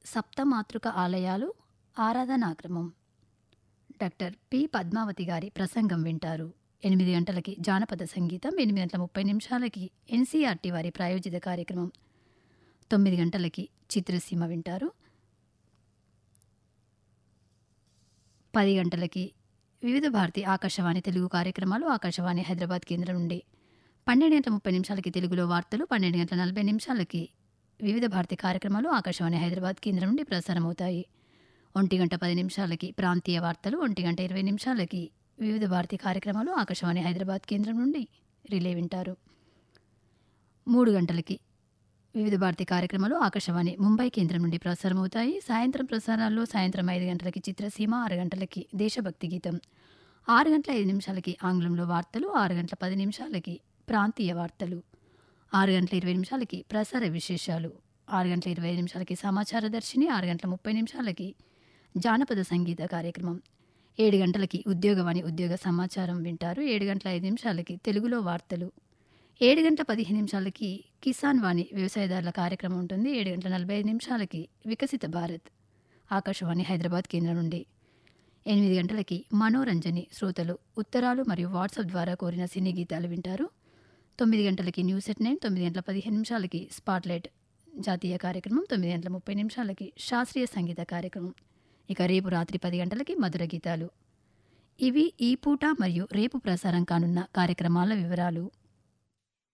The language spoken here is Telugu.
సప్తమాతృక ఆలయాలు ఆరాధనాక్రమం డాక్టర్ పి పద్మావతి గారి ప్రసంగం వింటారు ఎనిమిది గంటలకి జానపద సంగీతం ఎనిమిది గంటల ముప్పై నిమిషాలకి ఎన్సీఆర్టీ వారి ప్రాయోజిత కార్యక్రమం తొమ్మిది గంటలకి చిత్రసీమ వింటారు పది గంటలకి వివిధ భారతి ఆకాశవాణి తెలుగు కార్యక్రమాలు ఆకాశవాణి హైదరాబాద్ కేంద్రం నుండి పన్నెండు గంటల ముప్పై నిమిషాలకి తెలుగులో వార్తలు పన్నెండు గంటల నలభై నిమిషాలకి వివిధ భారతి కార్యక్రమాలు ఆకాశవాణి హైదరాబాద్ కేంద్రం నుండి ప్రసారమవుతాయి ఒంటి గంట పది నిమిషాలకి ప్రాంతీయ వార్తలు ఒంటి గంట ఇరవై నిమిషాలకి వివిధ భారతి కార్యక్రమాలు ఆకాశవాణి హైదరాబాద్ కేంద్రం నుండి రిలే వింటారు మూడు గంటలకి వివిధ భారతి కార్యక్రమాలు ఆకాశవాణి ముంబై కేంద్రం నుండి ప్రసారమవుతాయి సాయంత్రం ప్రసారాల్లో సాయంత్రం ఐదు గంటలకి చిత్రసీమ ఆరు గంటలకి దేశభక్తి గీతం ఆరు గంటల ఐదు నిమిషాలకి ఆంగ్లంలో వార్తలు ఆరు గంటల పది నిమిషాలకి ప్రాంతీయ వార్తలు ఆరు గంటల ఇరవై నిమిషాలకి ప్రసార విశేషాలు ఆరు గంటల ఇరవై ఐదు నిమిషాలకి సమాచార దర్శిని ఆరు గంటల ముప్పై నిమిషాలకి జానపద సంగీత కార్యక్రమం ఏడు గంటలకి ఉద్యోగవాణి ఉద్యోగ సమాచారం వింటారు ఏడు గంటల ఐదు నిమిషాలకి తెలుగులో వార్తలు ఏడు గంటల పదిహేను నిమిషాలకి కిసాన్ వాణి వ్యవసాయదారుల కార్యక్రమం ఉంటుంది ఏడు గంటల నలభై ఐదు నిమిషాలకి వికసిత భారత్ ఆకాశవాణి హైదరాబాద్ కేంద్రం నుండి ఎనిమిది గంటలకి మనోరంజని శ్రోతలు ఉత్తరాలు మరియు వాట్సాప్ ద్వారా కోరిన సినీ గీతాలు వింటారు తొమ్మిది గంటలకి న్యూస్ ఎట్ నైన్ తొమ్మిది గంటల పదిహేను నిమిషాలకి స్పాట్లైట్ జాతీయ కార్యక్రమం తొమ్మిది గంటల ముప్పై నిమిషాలకి శాస్త్రీయ సంగీత కార్యక్రమం ఇక రేపు రాత్రి పది గంటలకి మధుర గీతాలు ఇవి ఈ పూట మరియు రేపు ప్రసారం కానున్న కార్యక్రమాల వివరాలు